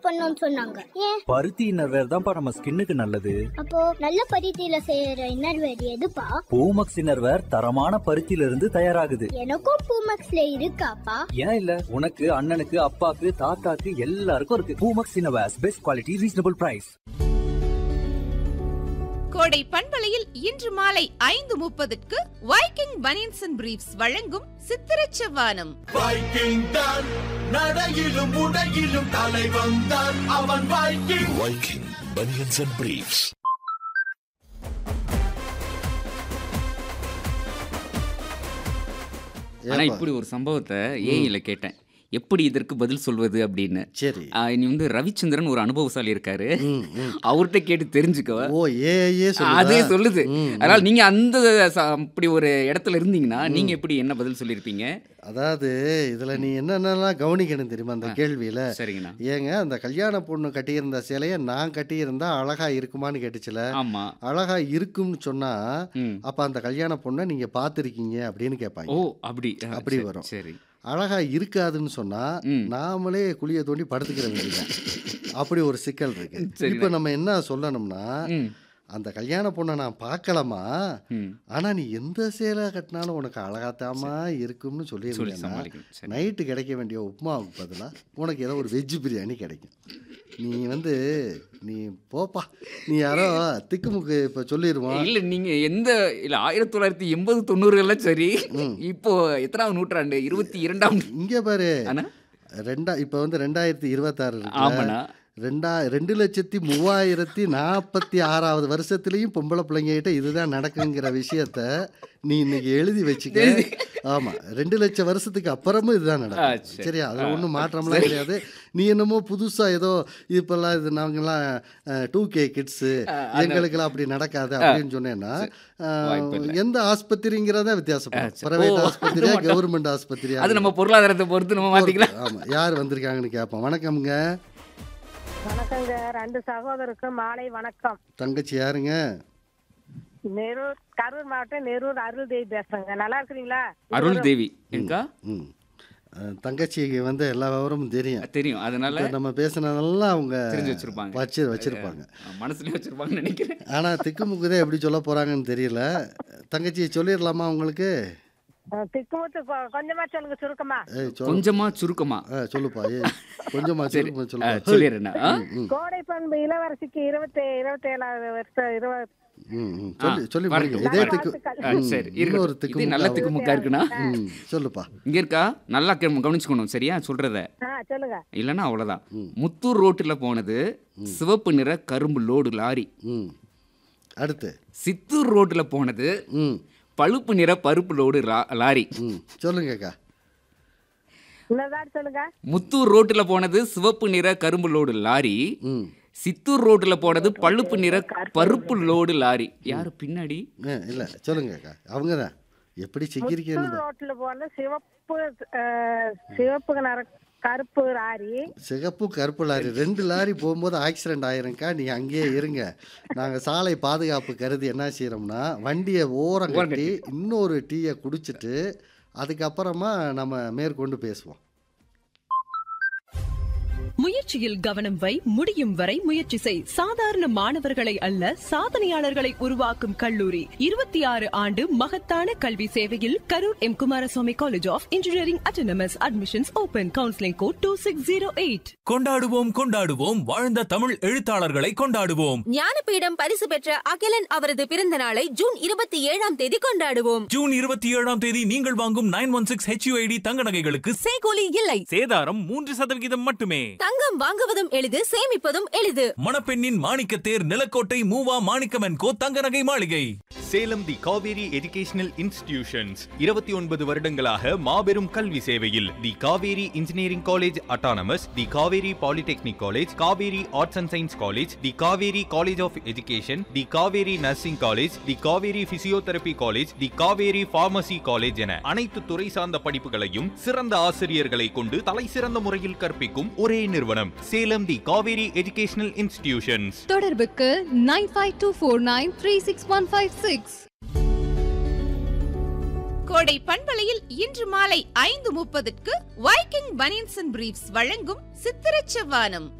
பண்ணணும்னு சொன்னாங்க ஏன் பருத்தி இன்னர்வேர் தான்ப்பா நம்ம ஸ்கின்னுக்கு நல்லது அப்போ நல்ல பருத்தியில செய்யற இன்னர்வேர் எதுப்பா பூமக்ஸ் இன்னர்வேர் தரமான பருத்தியில இருந்து தயாராகுது எனக்கும் பூமக்ஸ்ல இருக்காப்பா ஏன் இல்ல உனக்கு அண்ணனுக்கு அப்பாக்கு தாத்தாக்கு எல்லாருக்கும் இருக்கு Poomex innerwears best quality reasonable price கோடை பண்பலையில் இன்று மாலை ஐந்து முப்பதுக்கு வைக்கிங் பனியன்ஸ் அண்ட் பிரீப்ஸ் வழங்கும் சித்திரச் செவ்வானம் வைக்கிங் தான் நடையிலும் உடையிலும் தலைவன் தான் அவன் Viking Viking banians and briefs ஆனா இப்படி ஒரு சம்பவத்தை ஏஐல கேட்டேன் எப்படி இதற்கு பதில் சொல்வது அப்படின்னு சரி ஆ, இனி வந்து ரவிச்சந்திரன் ஒரு அனுபவசாலி இருக்காரு ம், ம். அவர்கிட்ட கேட்டு தெரிஞ்சுக்கோ ஓ ஏஏ அதே சொல்லுதா? சொல்லுது ம், அதனால நீங்க அந்த ச- அப்படி ஒரு இடத்துல இருந்தீங்கன்னா நீங்க எப்படி என்ன பதில் சொல்லியிருப்பீங்க அதாவது இதுல நீ என்னென்னலாம் கவனிக்கணும் தெரியுமா அந்த கேள்வியில சரிங்கண்ணா ஏங்க அந்த கல்யாண பொண்ணு கட்டியிருந்த சேலையை நான் கட்டியிருந்தா அழகா இருக்குமான்னு கேட்டுச்சுல ஆமா அழகா இருக்கும்னு சொன்னா ம். அப்ப அந்த கல்யாண பொண்ணை நீங்க பார்த்திருக்கீங்க அப்படின்னு கேட்பாங்க ஓ அப்படி ஆ, அப்படி சரி, வரும். சரி அழகா இருக்காதுன்னு சொன்னா ம். நாமளே குழிய தோண்டி படுத்துக்கிற வேண்டியதுதான் அப்படி ஒரு சிக்கல் இருக்கு சரிண்ணே. இப்ப நம்ம என்ன சொல்லணும்னா ம், அந்த கல்யாண பொண்ணை நான் பார்க்கலாமா ம். ஆனா நீ எந்த சேலை கட்டினாலும் உனக்கு அழகாத்தாமா இருக்கும்னு சொல்லி சொல்லியிருந்தேன்னா சமாளிக்கணும் சரி நைட்டு கிடைக்க வேண்டிய உப்புமாவுக்கு பதிலா உனக்கு ஏதோ ஒரு வெஜ் பிரியாணி கிடைக்கும் நீ வந்து நீ போப்பா நீ யாரோ திக்குமுக்கு இப்ப சொல்லிடுவான் இல்ல நீங்க எந்த இல்ல ஆயிரத்தி தொள்ளாயிரத்தி எண்பது தொண்ணூறுகள்லாம் சரி இப்போ எத்தனாவது நூற்றாண்டு இருபத்தி இரண்டாம் இங்க பாரு அண்ணா ரெண்டா இப்ப வந்து ரெண்டாயிரத்தி இருபத்தாறு ஆமாண்ணா ரெண்டா ரெண்டு லட்சத்தி மூவாயிரத்தி நாற்பத்தி ஆறாவது வருஷத்துலயும் பொம்பளை பிள்ளைங்ககிட்ட இதுதான் நடக்குங்கிற விஷயத்த நீ இன்னைக்கு எழுதி வச்சுக்க ஆமா ரெண்டு லட்சம் வருஷத்துக்கு அப்புறமும் இதுதான் ஆ, நடக்கும் சரி. சரியா அதுல ஒன்றும் மாற்றம்லாம் கிடையாது நீ என்னமோ புதுசா ஏதோ இப்பெல்லாம் இது நாங்கெல்லாம் டூ கே கிட்ஸு எங்களுக்கெல்லாம் அப்படி நடக்காது அப்படின்னு சொன்னேன்னா அஹ், வாய்ப்பு இல்ல. எந்த ஆஸ்பத்திரிங்கிறதா வித்தியாசப்படும் சரி. பிரைவேட் ஓ, அது ஆஸ்பத்திரியா மட்டும். கவர்மெண்ட் ஆஸ்பத்திரியா அது நம்ம பொருளாதாரத்தை பொறுத்து நம்ம மாத்திக்கலாம் ஆமா யார் வந்திருக்காங்கன்னு கேட்போம் வணக்கம்ங்க வணக்கங்க ரெண்டு சகோதரருக்கும் மாலை வணக்கம் தங்கச்சி யாருங்க நெரூர் கரூர் மாவட்டம் நெரூர் அருள் தேவி பேசுறேங்க நல்லா இருக்கிறீங்களா அருள் தேவி இருக்கா ம் அஹ், தங்கச்சிக்கு வந்து எல்லா விவரமும் தெரியும் தெரியும் அதனால இப்ப நம்ம பேசுனதெல்லாம் அவங்க தெரிஞ்சு வச்சிருப்பாங்க வச்சு வச்சிருப்பாங்க மனசுலயே வச்சிருப்பாங்கன்னு நினைக்கிறேன் ஆனா திக்குமுக்குதே எப்படி சொல்ல போறாங்கன்னு தெரியல தங்கச்சி சொல்லிடலாமா உங்களுக்கு அஹ், திக்குமுத்து கொ- கொஞ்சமா சொல்லுங்க சுருக்கமா ஏய் சொல் கொஞ்சமா சுருக்கமா ஆ, சொல்லுப்பா ஏய் கொஞ்சமா சரி சொல்லுப்பா ஆ, சொல்லுப்பா சொல்லிடுறேண்ணா ஆ? கோடை பண்பு இளவரசிக்கு இருபத்தி இருபத்தி ஏழாவது வருஷம் இருபது ம் ம் சொல்லி சொல்லி வரட்டும், முடிங்க இதே வரட்டும். திக்கு ஆ, ம், சரி இன்னொரு இருக்கட்டும். இது நல்ல திக்கு திக்குமுக்கா இருக்குண்ணா ம் சொல்லுப்பா இங்க இருக்கா நல்லா கவ- கவனிச்சுக்கணும் சரியா சொல்றத ஆ சொல்லுங்க இல்லைன்னா அவ்வளவுதான் முத்தூர் ரோட்டுல போனது சிவப்பு நிற கரும்பு லோடு லாரி ம் அடுத்து சித்தூர் ரோட்டுல போனது ம் பழுப்பு நிற பருப்பு லோடு லா- லாரி ம் சொல்லுங்கக்கா இன்னொரு சொல்லுங்க முத்தூர் ரோட்டுல போனது சிவப்பு நிற கரும்பு லோடு லாரி ம் சித்தூர் ரோட்டுல போனது பழுப்பு நிற பருப்பு லோடு லாரி யாரு பின்னாடி ஆ, இல்ல சொல்லுங்கக்கா அவங்க தான் எப்படி சிக்கிரிக்கணும் முத்தூர் ரோட்ல போன சிவப்பு அஹ், சிவப்பு நிற கருப்பு ராரி சிகப்பு கருப்பு லாரி ரெண்டு லாரி போகும்போது ஆக்சிடென்ட் ஆயிருங்கக்கா நீங்க அங்கேயே இருங்க நாங்க சாலை பாதுகாப்பு கருதி என்ன செய்யறோம்னா வண்டியை ஓரம் கட்டி இன்னொரு டீயை குடிச்சிட்டு அதுக்கப்புறமா நம்ம மேற்கொண்டு பேசுவோம் முயற்சியில் கவனம் வை முடியும் வரை முயற்சி செய் சாதாரண மாணவர்களை அல்ல சாதனையாளர்களை உருவாக்கும் கல்லூரி இருபத்தி ஆறு ஆண்டு மகத்தான கல்வி சேவையில் Karur M Kumaraswamy college of engineering autonomous admissions open counselling code two six zero eight கொண்டாடுவோம் கொண்டாடுவோம் வாழ்ந்த தமிழ் எழுத்தாளர்களை கொண்டாடுவோம் ஞானபீடம் பரிசு பெற்ற அகிலன் அவரது பிறந்த நாளை ஜூன் இருபத்தி ஏழாம் தேதி கொண்டாடுவோம் ஜூன் இருபத்தி ஏழாம் தேதி நீங்கள் வாங்கும் நைன் ஒன் சிக்ஸ் ஹெச்யூஐடி தங்க நகைகளுக்கு செய்கூலி இல்லை சேதாரம் மூன்று சதவிகிதம் மட்டுமே தங்கம் வாங்குவதும் எளிது சேமிப்பதும் எளிது மணப்பெண்ணின் மாணிக்கத்தேர் நிலக்கோட்டை மூவா மாணிக்கமன் கோ தங்க நகை மாளிகை Salem the Kaveri educational institutions இருபத்தி ஒன்பது வருடங்களாக மாபெரும் கல்வி சேவையில் the Kaveri engineering college autonomous the Kaveri polytechnic college Kaveri arts and science college the Kaveri college of education the Kaveri nursing college the Kaveri physiotherapy college the Kaveri pharmacy college என அனைத்து துறை சார்ந்த படிப்புகளையும் சிறந்த ஆசிரியர்களை கொண்டு தலை சிறந்த முறையில் கற்பிக்கும் ஒரே நிறுவனம் Salem the Kaveri educational institutions தொடர்புக்கு nine five two four nine three six one five six கோடை பண்பலையில் இன்று மாலை ஐந்து முப்பதுக்கு வைக்கிங் பனியன்ஸ் அண்ட் பிரீப்ஸ் வழங்கும் சித்திரச் செவ்வானம்